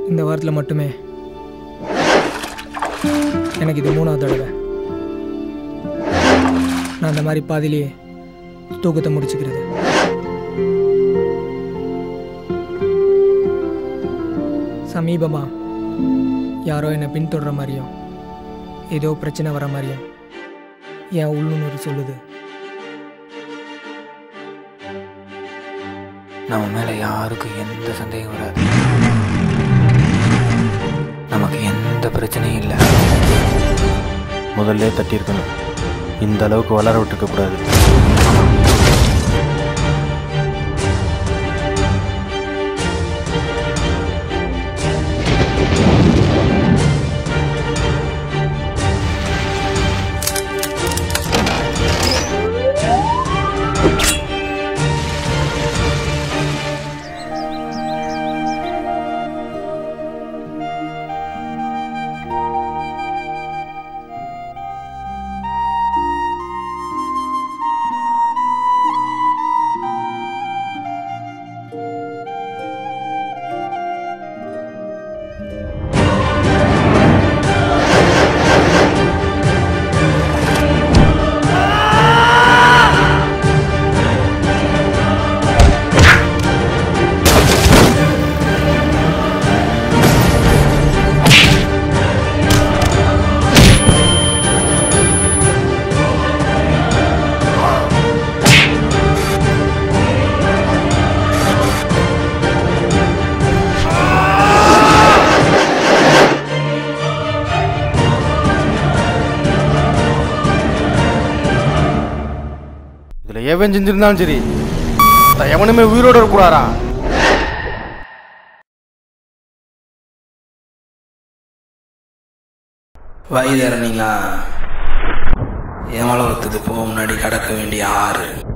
இந்த வாரத்தில் மட்டுமே எனக்கு இது மூணாவது தடவை நான் அந்த மாதிரி பாதியிலேயே தூக்கத்தை முடிச்சுக்கிறது சமீபமா யாரோ என்னை பின்தொடர மாதிரியும் ஏதோ பிரச்சனை வர மாதிரியும் என் உள்ளுணர்வு சொல்லுது நம்ம மேலே யாருக்கும் எந்த சந்தேகம் வராது நமக்கு எந்த பிரச்சனையும் இல்லை முதல்ல தட்டியிருக்கணும் இந்த அளவுக்கு வளர விட்டுருக்க கூடாது இதில் எவன் செஞ்சிருந்தாலும் சரி நான் எவனுமே உயிரோட இருக்கக்கூடாரா வைதரணிங்களா எமலோகத்துக்கு போக முன்னாடி கடக்க வேண்டிய ஆறு